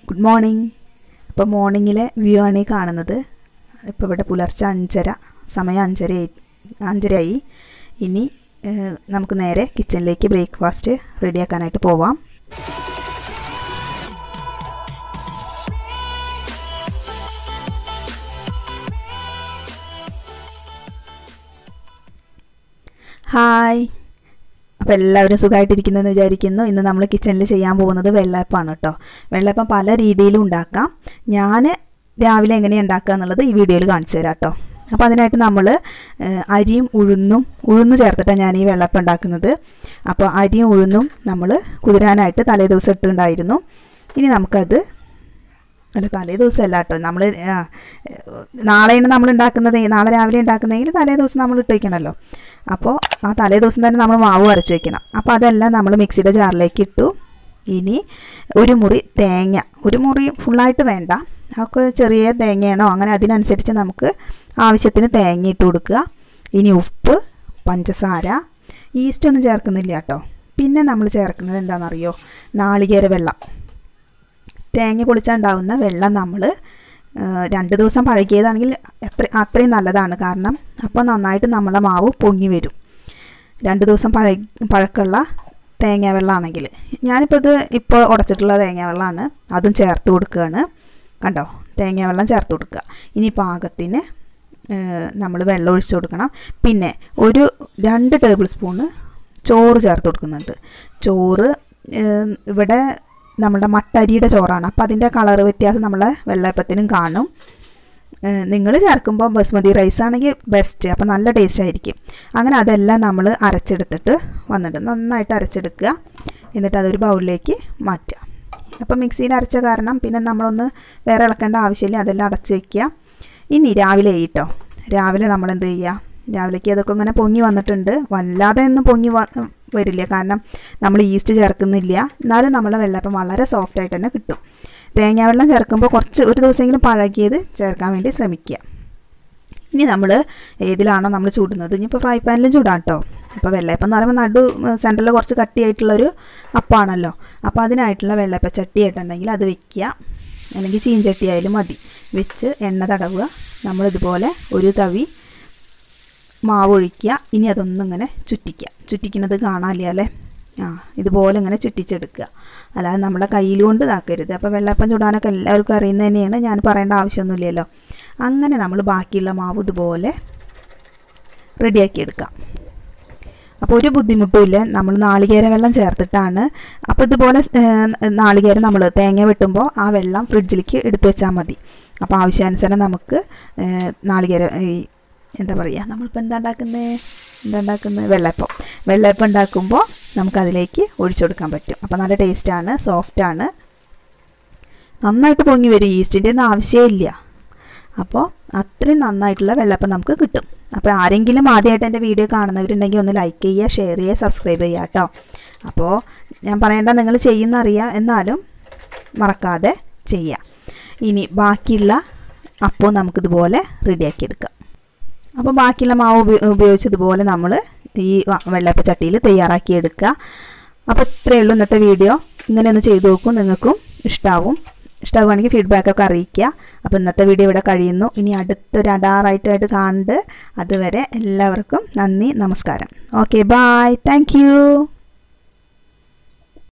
good morning ഇപ്പോൾ മോർണിംഗിലെ view ആണ് ഈ കാണുന്നത് ഇപ്പോൾ ഇവിടെ പുലർച്ചെ അഞ്ചര സമയം അഞ്ചരയായി അഞ്ചരയായി ഇനി ഏഹ്, നമുക്ക് നേരെ കിച്ചണിലേക്ക് ബ്രേക്ക്ഫാസ്റ്റ് റെഡിയാക്കാനായിട്ട് പോവാം ഹായ് അപ്പോൾ എല്ലാവരും സുഖമായിട്ടിരിക്കുന്നെന്ന് വിചാരിക്കുന്നു ഇന്ന് നമ്മൾ കിച്ചണിൽ ചെയ്യാൻ പോകുന്നത് വെള്ളയപ്പമാണ് കേട്ടോ വെള്ളയപ്പം പല രീതിയിലും ഉണ്ടാക്കാം ഞാൻ രാവിലെ എങ്ങനെയാണ് ഉണ്ടാക്കുക എന്നുള്ളത് ഈ വീഡിയോയിൽ കാണിച്ചു തരാം കേട്ടോ അപ്പോൾ അതിനായിട്ട് നമ്മൾ അരിയും ഉഴുന്നും ഉഴുന്ന് ചേർത്തിട്ടാണ് ഞാൻ ഈ വെള്ളയപ്പം ഉണ്ടാക്കുന്നത് അപ്പോൾ അരിയും ഉഴുന്നും നമ്മൾ കുതിരാനായിട്ട് തലേ ദിവസം ഇട്ടുണ്ടായിരുന്നു ഇനി നമുക്കത് അല്ല തലേ ദിവസം അല്ല കേട്ടോ നമ്മൾ നാളെയാണ് നമ്മൾ ഉണ്ടാക്കുന്നത് നാളെ രാവിലെ ഉണ്ടാക്കുന്നതെങ്കിൽ തലേ ദിവസം നമ്മൾ ഇട്ട് വയ്ക്കണമല്ലോ അപ്പോൾ ആ തലേ ദിവസം തന്നെ നമ്മൾ മാവ് അരച്ച് വയ്ക്കണം അപ്പോൾ അതെല്ലാം നമ്മൾ മിക്സിയുടെ ജാറിലേക്ക് ഇട്ടു ഇനി ഒരു മുറി തേങ്ങ ഒരു മുറി ഫുള്ളായിട്ട് വേണ്ട ഒക്കെ ചെറിയ തേങ്ങയാണോ അങ്ങനെ അതിനനുസരിച്ച് നമുക്ക് ആവശ്യത്തിന് തേങ്ങ ഇട്ട് കൊടുക്കുക ഇനി ഉപ്പ് പഞ്ചസാര ഈസ്റ്റ് ഒന്നും ചേർക്കുന്നില്ല കേട്ടോ പിന്നെ നമ്മൾ ചേർക്കുന്നത് എന്താണെന്നറിയോ നാളികേര വെള്ളം തേങ്ങ പൊളിച്ചുണ്ടാവുന്ന വെള്ളം നമ്മൾ രണ്ട് ദിവസം പഴകിയതാണെങ്കിൽ എത്ര അത്രയും നല്ലതാണ് കാരണം അപ്പോൾ നന്നായിട്ട് നമ്മളെ മാവ് പൊങ്ങി വരും രണ്ട് ദിവസം പഴ പഴക്കമുള്ള തേങ്ങ വെള്ളമാണെങ്കിൽ ഞാനിപ്പോൾ ഇത് ഇപ്പോൾ ഉടച്ചിട്ടുള്ള തേങ്ങ വെള്ളമാണ് അതും ചേർത്ത് കൊടുക്കുകയാണ് കണ്ടോ തേങ്ങ വെള്ളം ചേർത്ത് കൊടുക്കുക ഇനി പാകത്തിന് നമ്മൾ വെള്ളം ഒഴിച്ചു കൊടുക്കണം പിന്നെ ഒരു രണ്ട് ടേബിൾ സ്പൂണ് ചോറ് ചേർത്ത് കൊടുക്കുന്നുണ്ട് ചോറ് ഏഹ്, ഇവിടെ നമ്മുടെ മട്ടരിയുടെ ചോറാണ് അപ്പോൾ അതിൻ്റെ കളർ വ്യത്യാസം നമ്മളെ വെള്ളയപ്പത്തിനും കാണും നിങ്ങൾ ചേർക്കുമ്പോൾ ബസ്മതി റൈസ് ആണെങ്കിൽ ബെസ്റ്റ് അപ്പോൾ നല്ല ടേസ്റ്റ് ആയിരിക്കും അങ്ങനെ അതെല്ലാം നമ്മൾ അരച്ചെടുത്തിട്ട് വന്നിട്ട് നന്നായിട്ട് അരച്ചെടുക്കുക എന്നിട്ട് അതൊരു ബൗളിലേക്ക് മാറ്റുക അപ്പോൾ മിക്സിയിൽ അരച്ച കാരണം പിന്നെ നമ്മളൊന്ന് വേറെ ഇളക്കേണ്ട ആവശ്യമില്ല അതെല്ലാം അടച്ച് വയ്ക്കുക ഇനി രാവിലെ കേട്ടോ രാവിലെ നമ്മൾ എന്ത് ചെയ്യുക രാവിലേക്ക് അതൊക്കെ ഇങ്ങനെ പൊങ്ങി വന്നിട്ടുണ്ട് വല്ലാതെ ഒന്നും പൊങ്ങി വ വരില്ല കാരണം നമ്മൾ ഈസ്റ്റ് ചേർക്കുന്നില്ല എന്നാലും നമ്മളെ വെള്ളപ്പം വളരെ സോഫ്റ്റ് ആയിട്ട് തന്നെ കിട്ടും തേങ്ങാ വെള്ളം ചേർക്കുമ്പോൾ കുറച്ച് ഒരു ദിവസമെങ്കിലും പഴകിയത് ചേർക്കാൻ വേണ്ടി ശ്രമിക്കുക ഇനി നമ്മൾ ഏതിലാണോ നമ്മൾ ചൂടുന്നത് ഇനിയിപ്പോൾ ഫ്രൈ പാനിലും ചൂടാം കേട്ടോ ഇപ്പോൾ വെള്ളയപ്പം എന്ന് പറയുമ്പോൾ നടു സെൻറ്ററിൽ കുറച്ച് കട്ടിയായിട്ടുള്ളൊരു അപ്പാണല്ലോ അപ്പോൾ അതിനായിട്ടുള്ള വെള്ളയപ്പ ചട്ടി ആയിട്ടുണ്ടെങ്കിൽ അത് വെക്കുക അല്ലെങ്കിൽ ചീഞ്ചട്ടി ആയാലും മതി വെച്ച് എണ്ണ തടവുക നമ്മളിതുപോലെ ഒരു തവി മാവ് ഒഴിക്കുക ഇനി അതൊന്നും ഇങ്ങനെ ചുറ്റിക്കുക ചുറ്റിക്കുന്നത് കാണാനില്ല അല്ലേ ആ ഇതുപോലെ ഇങ്ങനെ ചുറ്റിച്ചെടുക്കുക അല്ലാതെ നമ്മുടെ കയ്യിൽ കൊണ്ട് ഇതാക്കരുത് അപ്പോൾ വെള്ളപ്പം ചുടാനൊക്കെ എല്ലാവർക്കും അറിയുന്നത് തന്നെയാണ് ഞാൻ പറയേണ്ട ആവശ്യമൊന്നുമില്ലല്ലോ അങ്ങനെ നമ്മൾ ബാക്കിയുള്ള മാവ് ഇതുപോലെ റെഡിയാക്കി എടുക്കാം അപ്പോൾ ഒരു ബുദ്ധിമുട്ടുമില്ല നമ്മൾ നാളികേര വെള്ളം ചേർത്തിട്ടാണ് അപ്പോൾ ഇതുപോലെ ഏഹ്, നാളികേരം നമ്മൾ തേങ്ങ വെട്ടുമ്പോൾ ആ വെള്ളം ഫ്രിഡ്ജിലേക്ക് എടുത്തു വെച്ചാൽ മതി അപ്പോൾ ആവശ്യാനുസരണം നമുക്ക് ഏഹ്, നാളികേര ഈ എന്താ പറയുക നമ്മളിപ്പോൾ എന്താ ഉണ്ടാക്കുന്നത് എന്താ ഉണ്ടാക്കുന്നത് വെള്ളയപ്പം വെള്ളയപ്പം ഉണ്ടാക്കുമ്പോൾ നമുക്കതിലേക്ക് ഒഴിച്ചു കൊടുക്കാൻ പറ്റും അപ്പോൾ നല്ല ടേസ്റ്റാണ് സോഫ്റ്റാണ് നന്നായിട്ട് പൊങ്ങി വരും ഈസ്റ്റിൻ്റെ ഒന്നും ആവശ്യമില്ല അപ്പോൾ അത്രയും നന്നായിട്ടുള്ള വെള്ളപ്പം നമുക്ക് കിട്ടും അപ്പോൾ ആരെങ്കിലും ആദ്യമായിട്ട് എൻ്റെ വീഡിയോ കാണുന്നവരുണ്ടെങ്കിൽ ഒന്ന് ലൈക്ക് ചെയ്യുക ഷെയർ ചെയ്യുക സബ്സ്ക്രൈബ് ചെയ്യുക കേട്ടോ അപ്പോൾ ഞാൻ പറയേണ്ട നിങ്ങൾ ചെയ്യുന്ന അറിയാം എന്നാലും മറക്കാതെ ചെയ്യുക ഇനി ബാക്കിയുള്ള അപ്പോൾ നമുക്കിതുപോലെ റെഡിയാക്കി എടുക്കാം അപ്പോൾ ബാക്കിയുള്ള മാവ് ഉപയോ- ഉപയോഗിച്ചതുപോലെ നമ്മൾ ഈ വ- വെള്ളയപ്പ ചട്ടിയിൽ തയ്യാറാക്കി എടുക്കുക അപ്പോൾ ഇത്രയേ ഉള്ളൂ ഇന്നത്തെ വീഡിയോ ഇങ്ങനെ ഒന്ന് ചെയ്തു നോക്കൂ നിങ്ങൾക്കും ഇഷ്ടാവും ഇഷ്ടമാവുകയാണെങ്കിൽ ഫീഡ്ബാക്കൊക്കെ അറിയിക്കുക അപ്പോൾ ഇന്നത്തെ വീഡിയോ ഇവിടെ കഴിയുന്നു ഇനി അടുത്തൊരു അടാറായിട്ടായിട്ട് കാണുന്നുണ്ട് അതുവരെ എല്ലാവർക്കും നന്ദി നമസ്കാരം ഓക്കെ ബായ് താങ്ക്